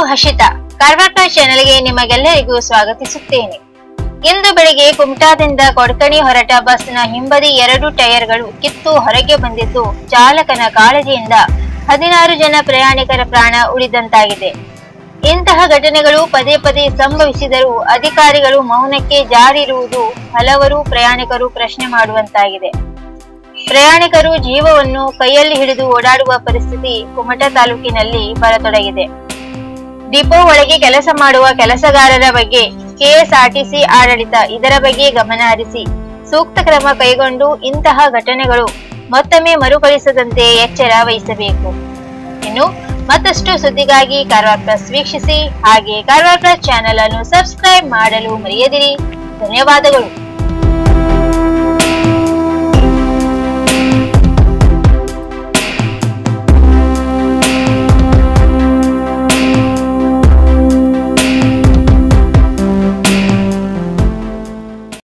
ಹರ್ಷಿತಾ ಕಾರ್ವಾಟ ಚಾನೆಲ್ಗೆ ನಿಮಗೆಲ್ಲರಿಗೂ ಸ್ವಾಗತಿಸುತ್ತೇನೆ ಇಂದು ಬೆಳಿಗ್ಗೆ ಕುಮಟಾದಿಂದ ಕೊಡ್ಕಣಿ ಹೊರಟ ಬಸ್ನ ಹಿಂಬದಿ ಎರಡು ಟೈರ್ಗಳು ಕಿತ್ತು ಹೊರಗೆ ಬಂದಿದ್ದು ಚಾಲಕನ ಕಾಳಜಿಯಿಂದ ಹದಿನಾರು ಜನ ಪ್ರಯಾಣಿಕರ ಪ್ರಾಣ ಉಳಿದಂತಾಗಿದೆ ಇಂತಹ ಘಟನೆಗಳು ಪದೇ ಪದೇ ಸಂಭವಿಸಿದರೂ ಅಧಿಕಾರಿಗಳು ಮೌನಕ್ಕೆ ಜಾರಿರುವುದು ಹಲವರು ಪ್ರಯಾಣಿಕರು ಪ್ರಶ್ನೆ ಮಾಡುವಂತಾಗಿದೆ ಪ್ರಯಾಣಿಕರು ಜೀವವನ್ನು ಕೈಯಲ್ಲಿ ಹಿಡಿದು ಓಡಾಡುವ ಪರಿಸ್ಥಿತಿ ಕುಮಟಾ ತಾಲೂಕಿನಲ್ಲಿ ಬರತೊಡಗಿದೆ ಡಿಪೋ ಒಳಗೆ ಕೆಲಸ ಮಾಡುವ ಕೆಲಸಗಾರರ ಬಗ್ಗೆ ಕೆಎಸ್ಆರ್ಟಿಸಿ ಆಡಳಿತ ಇದರ ಬಗ್ಗೆ ಗಮನ ಹರಿಸಿ ಸೂಕ್ತ ಕ್ರಮ ಕೈಗೊಂಡು ಇಂತಹ ಘಟನೆಗಳು ಮತ್ತೊಮ್ಮೆ ಮರುಕಳಿಸದಂತೆ ಎಚ್ಚರ ವಹಿಸಬೇಕು ಇನ್ನು ಮತ್ತಷ್ಟು ಸುದ್ದಿಗಾಗಿ ಕಾರವಾರ ಪ್ಲಸ್ ವೀಕ್ಷಿಸಿ ಹಾಗೆ ಕಾರವಾರ ಪ್ಲಸ್ ಚಾನೆಲ್ ಅನ್ನು ಸಬ್ಸ್ಕ್ರೈಬ್ ಮಾಡಲು ಮರೆಯದಿರಿ ಧನ್ಯವಾದಗಳು